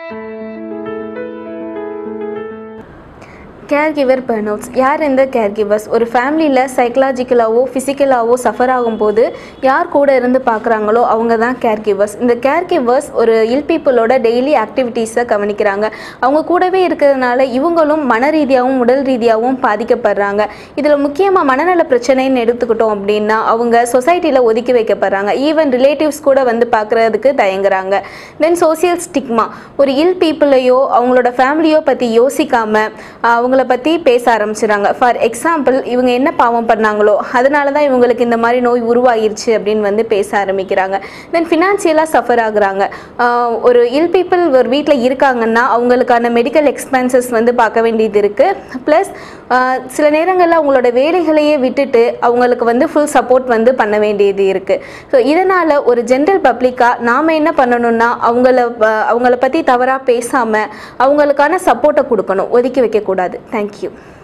care giver பர்னவுட்ஸ் யார் இந்த care givers ஒரு ஃபேமிலியில் சைக்கலாஜிக்கலாவோ ஃபிசிக்கலாவோ சஃபர் ஆகும்போது யார் கூட இருந்து பார்க்குறாங்களோ அவங்க தான் கேர் கிவர்ஸ் இந்த கேர் கிவர்ஸ் ஒரு இல் பீப்புளோட டெய்லி ஆக்டிவிட்டீஸை கவனிக்கிறாங்க அவங்க கூடவே இருக்கிறதுனால இவங்களும் மன ரீதியாகவும் உடல் ரீதியாகவும் பாதிக்கப்படுறாங்க இதில் முக்கியமாக மனநல பிரச்சனைன்னு எடுத்துக்கிட்டோம் அப்படின்னா அவங்க சொசைட்டியில் ஒதுக்கி வைக்கப்படுறாங்க ஈவன் ரிலேட்டிவ்ஸ் கூட வந்து பார்க்குறதுக்கு தயங்குறாங்க தென் சோசியல் ஸ்டிக்மா ஒரு இல் பீப்புளையோ அவங்களோட ஃபேமிலியோ பற்றி யோசிக்காம அவங்கள பற்றி பேச ஆரம்பிச்சிடுறாங்க ஃபார் எக்ஸாம்பிள் இவங்க என்ன பாவம் பண்ணாங்களோ அதனால தான் இவங்களுக்கு இந்த மாதிரி நோய் உருவாகிருச்சு அப்படின்னு வந்து பேச ஆரம்பிக்கிறாங்க தென் ஃபினான்சியலாக சஃபர் ஆகுறாங்க ஆஹ் ஒரு இல் பீப்புள் ஒரு வீட்டில் இருக்காங்கன்னா அவங்களுக்கான மெடிக்கல் எக்ஸ்பென்சஸ் வந்து பார்க்க வேண்டியது இருக்குது ப்ளஸ் சில நேரங்களில் அவங்களோட வேலைகளையே விட்டுட்டு அவங்களுக்கு வந்து ஃபுல் சப்போர்ட் வந்து பண்ண வேண்டியது இருக்குது ஸோ இதனால் ஒரு ஜென்ரல் பப்ளிக்காக நாம் என்ன பண்ணணும்னா அவங்கள அஹ், அவங்கள பற்றி தவறாக பேசாமல் அவங்களுக்கான சப்போர்ட்டை கொடுக்கணும் ஒதுக்கி வைக்கக்கூடாது தேங்க்யூ